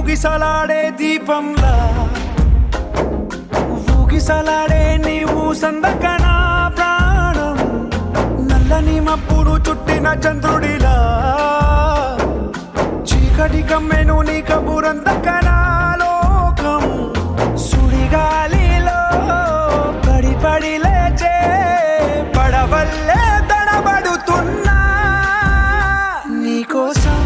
ఊగిసలాడే దీపంలా ఊగిసలాడే నీవు సందకన ప్రాణం నల్లని మప్పును చుట్టిన చంద్రుడిలా చీకటి కమ్మెను నీ కబురందకన లోకం సుడిగాలిలో పడి పడి లేచే పడవల్లే తడబడుతున్నా నీకోసం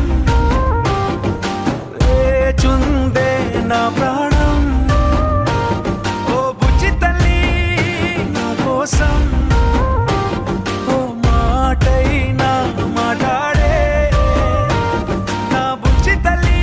వేచుందే నా ప్రాణం ఓ బుజ్జి తల్లి నా కోసం ఓ మాటైనా మాట్లాడే నా బుజ్జి తల్లి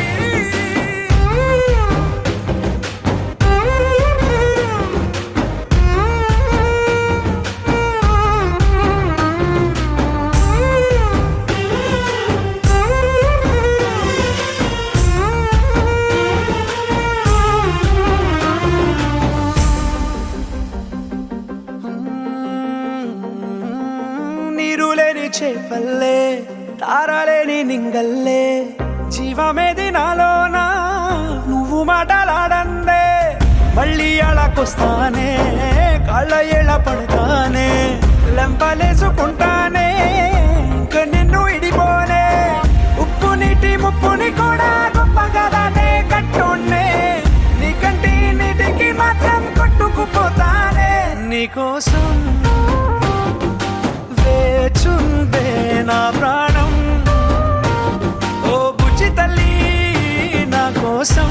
నీరు లేని చేపల్లే తారలేని నింగల్లే జీవమేది నాలోనా నువ్వు మాటలాడందే మళ్ళీ అళకొస్తానే కాళ్ళ ఏళ్ళ పడతానే లెంపలేసుకుంటానే ఇంక నిన్ను ఇడిపోనే ఉప్పు నీటి ముప్పుని కూడా గొప్పగా దాటే కట్టున్నే నీ కంటి నీటికి మాత్రం కొట్టుకుపోతానే నీకోసం వేచుందే నా ప్రాణం ఓ బుజ్జి తల్లి నా కోసం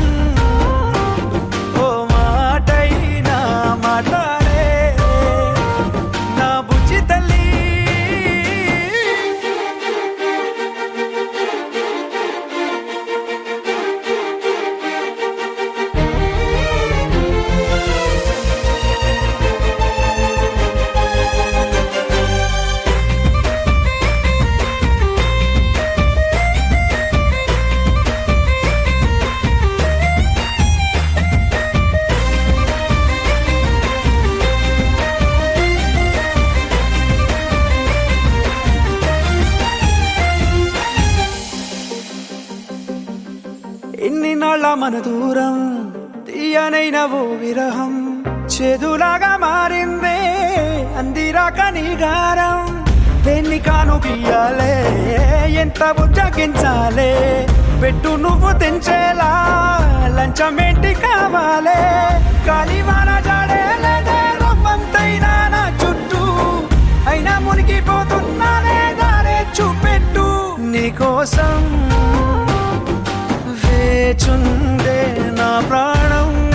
ఓ మాటైనా మాట్లాడే నా బుజ్జి తల్లి ఎన్ని నాళ్ళ మన దూరం తీయనైన ఓ విరహం చేదులాగా మారిందే అందిరాక నీ గారం దేన్ని కాను బియ్యాలే ఎంత బుజ్జగించాలే పెట్టు నువ్వు తెంచేలా లంచమేంటి కావాలే కాలివాన జాడేలేదే రవ్వంతైనా నా చుట్టూ అయినా మునిగిపోతున్నానే దారే చూపెట్టు నీకోసం వేచుందే నా ప్రాణం